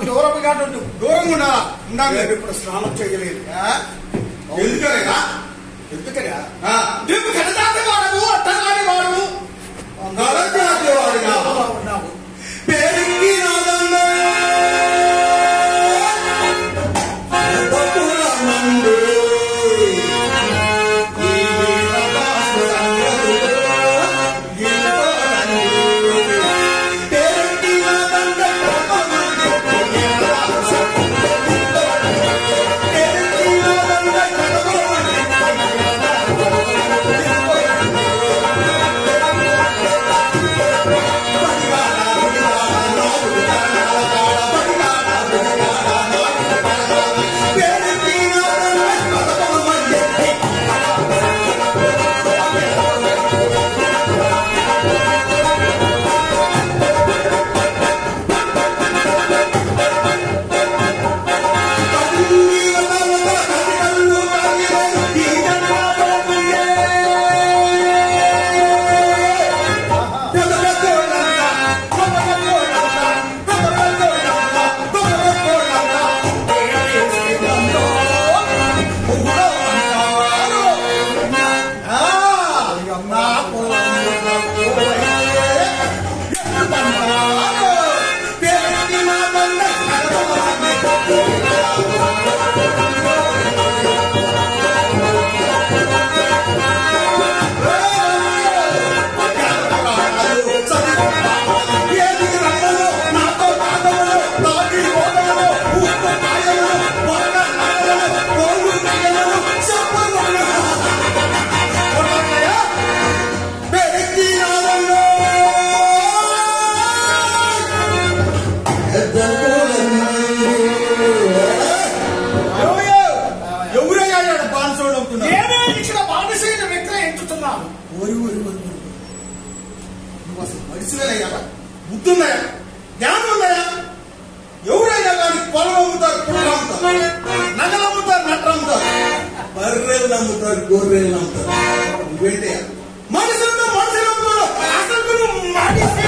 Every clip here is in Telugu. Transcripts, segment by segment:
దూరంగా ఉండు దూరంగా ఉండా ఉండాలి నేను ఇప్పుడు స్నానం చేయలేదు ఎందుకనేనా ఎందుకనా ఆ, నువ్వు కడదాటి వాడవు అట్టగాని వాడవు నరజాతి వాడిగా. అలా ఉన్నావు పెరిగి నాదన్న బతుల మందు. ఈ వీరదాసు సంగతులు గీతోనందు. పెరిగి నాదన్న బతుల మందు. వీరదాసు పెరిగి నాదన్న బతుల మందు. పెరిగి నాదన్న బతుల మందు. ఎవరయ్యా బాన్సోడు అవుతున్నా నేనే ఇక్కడ బానిసైన వ్యక్తిని ఎంచుతున్నాను ఓరి ఓరి ఓరి ఓరి. నువ్వు అసలు మనిషివేనయ్యా బుద్ధున్నాయా జ్ఞానం ఉన్నాయా ఎవరైనా కానీ పొలం అమ్ముతారు పుల్ల అమ్ముతారు నగలు అమ్ముతారు నట్ర అమ్ముతారు బర్రెలు నమ్ముతారు గొర్రెలు అమ్ముతారు నువ్వేంటయ్యా మనుషులతో మనుషులు అమ్ముతారు అసలు నువ్వు మనిషి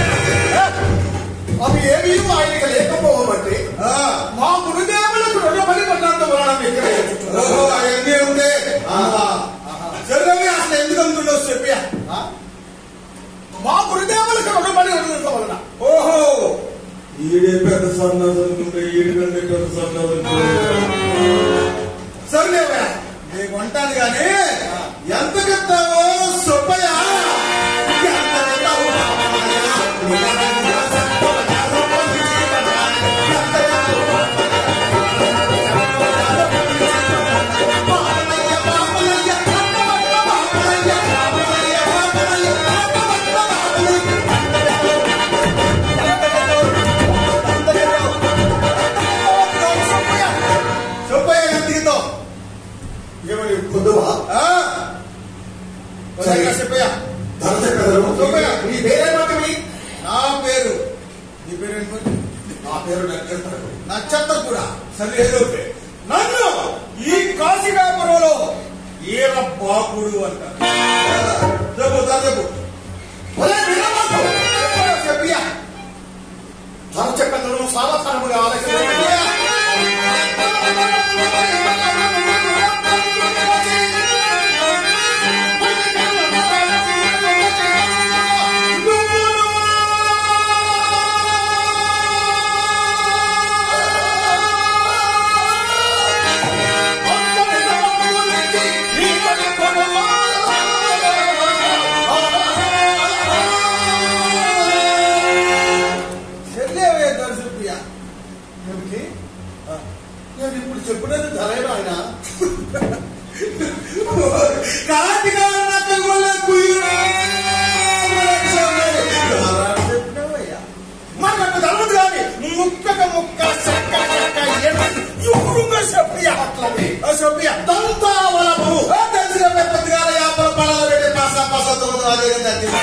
అవి ఏమీ ఆయనకి లేకపోవబట్టి ఆ, మా గురుదేవులకు రుణపడి పడినంత వలన ఇక్కడ ఎంచుతున్నాను. ఓహో అవన్నీ ఉండే ఆహా. సరే అసలు ఎందుకు అమ్ముతుండవు చెప్పియా ఆ? మా గురుదేవులకు రుణపడి ఉన్నంత వలన ఓహో ఈడే పెద్ద సన్నాసు అనుకుంటే ఈడు కంటే పెద్ద సన్నాసు సర్లేవా నీకు ఉంటాను కానీ ఎంత చెప్తావో సుబ్బయ్య ఎంత చెప్తావో సుబ్బయ్య ఎంత దిగుతావు ఏమని పొద్దువా సరిగా చెప్పయ్యా ధర చెప్పగలరు సుబ్బయ్య. నీ పేరే మాత్రమే నా పేరు నీ పేరు ఏంటి నా పేరు నక్షత్రం నక్షత్రం కూడా సరే ఏదో ఒకటి. నన్ను ఈ కాశీకాపురంలో ఈర బాపుడు అంటారు చెప్పు దా చెప్పు ఒరే వీరబాబు, చెప్పియా ధర చెప్పగలను చాలా తరముగా ఆలస్యం చెల్లేవే దర్శిప్పియా ఏమిటి? నేను ఇప్పుడు చెప్పినది ధరేనా ఆయన కార్తీక నక్కగొల్ల కుయ్యురా చెప్పినవయ్యా మరి నాకు తెలవదు కానీ ముక్కక ముక్క చెక్క చెక్క ఎప్పుడుగా చెప్పియా అట్లనే ఆ చెప్పియా దంతావలము ఆ తెలిసిన పెద్దగా యాపల పడాల పెట్టి పాస పాస తొమ్మిది అదే కదా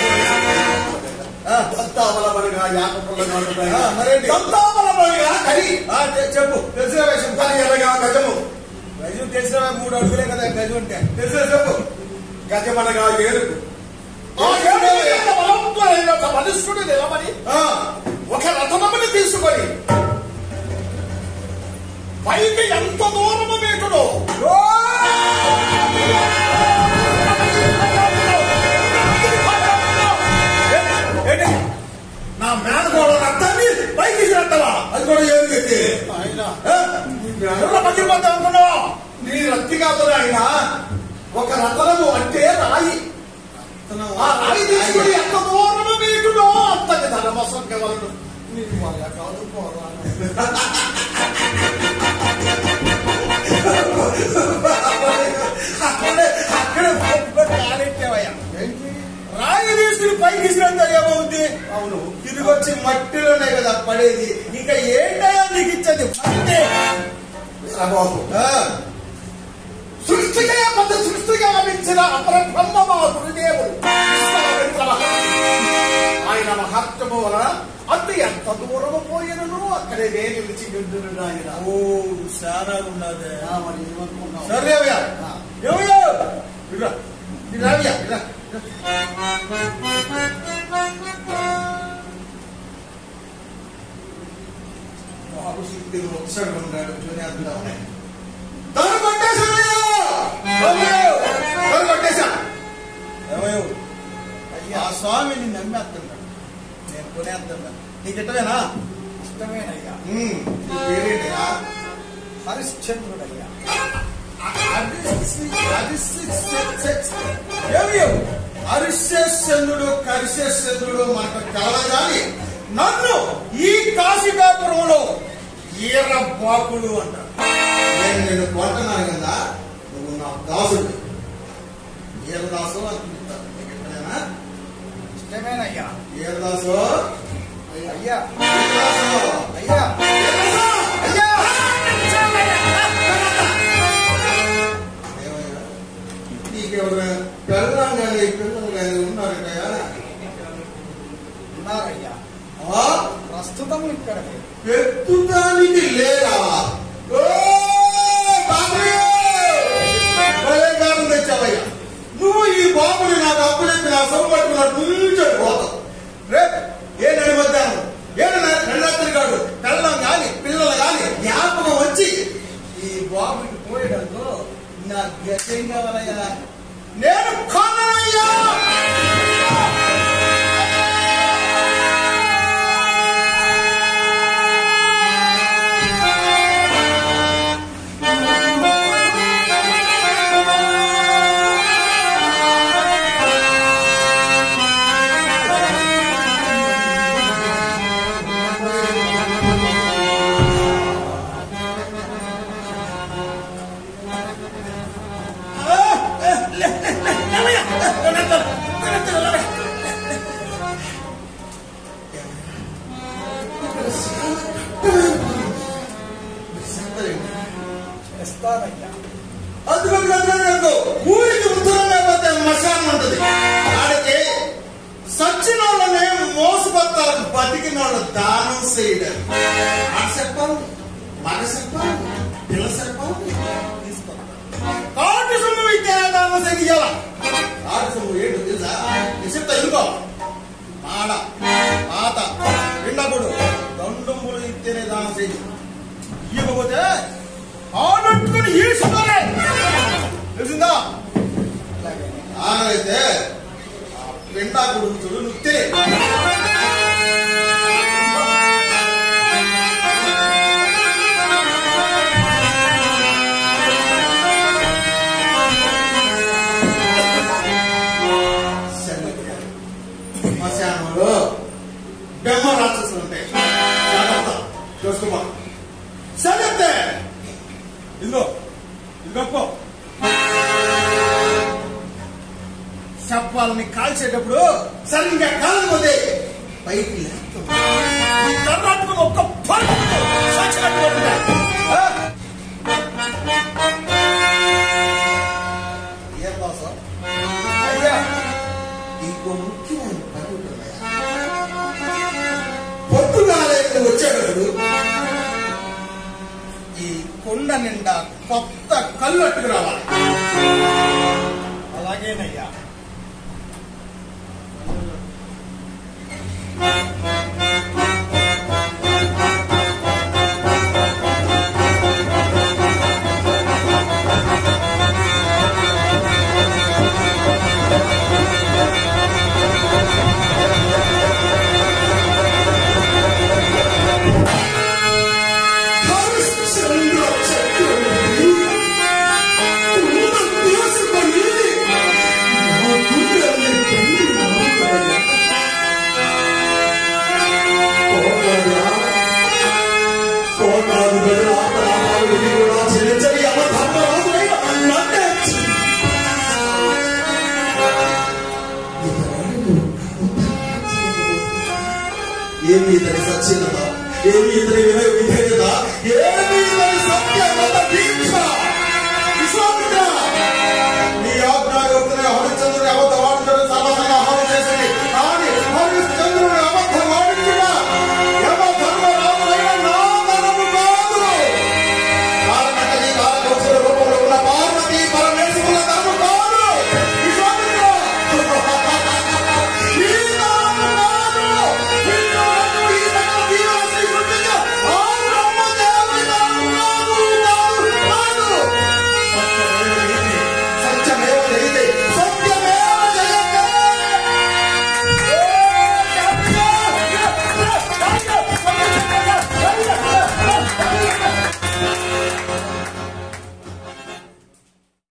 దంతావలమనగా యాకపుల్లగా ఆ, మరేంటి? దంతావలమనగా కరి ఆ, చె- చెప్పు తెలిసిన విషయం కరి ఎనగా గజము గజం తెలిసిన మూడు అడుగులే కదా గజం ఉంటే తెలిసిన చెప్పు గజమనగా ఏనుగు ఆ ఆ ఏనుగు ఏనుగు మీద బలంతో అయిన ఒక మనుష్యుడు నిలబడి ఆ, ఒక రథమని తీసుకొని తీసుకుపోతా అనుకున్నావు నీ రత్తి కాదు ఆయన ఒక రతనము అంటే రాయి ఆ రాయి తీసుకుని ఎంత దూరము మీకులో అంతటి ధనమసంగా వాళ్ళు నీ వల్ల కాదు పోరా అక్కడే అక్కడే కాలెట్టావయ్యా ఏంటి రాయి తీసుకుని పైకి తీసుకురంతా ఏమవుద్ది అవును తిరిగి వచ్చి మట్టిలోనే కదా పడేది ఇంకా ఏంటయ్యా నీకు ఇచ్చేది మట్టి బాబు సృష్టిగా పెద్ద సృష్టిగా లభించిన అపర బ్రహ్మమా గురుదేవుడు విశ్వామిత్ర మహర్షి. ఆయన మహత్వము వలన అతి ఎంత దూరము పోయినను అక్కడే నేను నిలిచి గంటున్నాడు ఆయన ఓ చాలా ఉన్నది ఆ, మరి ఏమనుకున్నావు? సరే అవ్యా ఆ. ఏమయ్యా ఇరా, ఇరా అయ్యా, ఇరా, ఇరా. బాబు శక్తి వచ్చాడు ఉన్నాడు చూనేద్దాం తను కొట్టేశాడు తను కొట్టేశా ఏమయ్యో ఆ స్వామి నిన్ను నమ్మేస్తున్నాడు నేను కొనేస్తున్నా నీకు ఇట్టవేనా ఇష్టమేనయ్యా ఉమ్, నీ పేరేంటిరా? హరిశ్చంద్రుడయ్యా ఏమయ్యో? హరిశ్చంద్రుడు కరిశ్చంద్రుడు మనకు కలగాలి నన్ను ఈ కాశీకాపురంలో ఈర బాకుడు అంటారు నేను నిన్ను కొంటున్నాను కదా నువ్వు నా దాసుడు ఈరదాసు అని పిలుస్తారు నీకు ఎక్కడైనా ఇష్టమేనయ్యా ఈరదాసు అయ్యా ఈరదాసు అయ్యా అయ్యా నీకెవరు పెళ్ళం కానీ పిల్లలు కానీ ఉన్నారటయా ఉన్నారయ్యా ఆ? ప్రస్తుతం ఇక్కడ లేదు. పెట్టుదానికి లేరా ఓ, బాబుయ్! భలే కారణం తెచ్చావయ్యా నువ్వు ఈ బాబుని నాకు అప్పులెత్తి నా సొమ్ము పట్టుకున్నట్టు నుంచొని పోతావు రేపు ఏ నడి మధ్యాహ్నం ఏడు రెండాత్రి కాడు పెళ్ళం కానీ పిల్లలు కానీ జ్ఞాపకం వచ్చి ఈ బాబుకి పోయడంలో నా గతం కావాలయ్యా నేను కొనయ్యా చేస్తానయ్యా అందుకని అందుకని ఊరికి ఉత్తరంగా పోతే మశానం ఉంటుంది ఆడికి సచ్చిన వాళ్ళనే మోసపత్తాలకు బతికిన వాళ్ళు దానం చేయడం ఆడ చెప్పాలి మన చెప్పాలి పిల్ల చెప్పాలి కాటి సొమ్ము ఇచ్చే దానం చెయ్యాల కాటి సొమ్ము ఏంటో తెలుసా నేను చెప్తా ఇంకో మాడ పాత పిండకుడు దండుములు ఇస్తేనే దానం చెయ్యి ఇవ్వకపోతే ఆడట్టుకుని ఈసుకునే తెలిసిందా అలాగే ఆనైతే ఆ పిండాకుడు చూడు నుత్తే శ్మశానంలో బెమ్మ రాక్షసులు ఉంటాయి జాగ్రత్త చూసుకోమా సరితే ఇదిగో ఇదిగో శబ్దాలని కాల్చేటప్పుడు సరిగ్గా కాలకపోతే పైకి లేస్తాం ఈ కర్ణాటకం ఒక్క పరుగు సచ్చినట్టు ఉంటాయి. ఆ? ఏం బాసం అయ్యా ఇంకో ముఖ్యమైన పని ఉంటుందయ్యా. పొద్దుగాలైతే వచ్చేటప్పుడు ఈ కొండ నిండా కొత్త కళ్ళు అట్టుకు రావాలి అలాగేనయ్యా హరిశ్చంద్ర చక్రుడు ఏమి ఇతని సత్యత ఏమి ఇతని వినయ విధేయత ఏమి ఇతని సత్యమత దీక్ష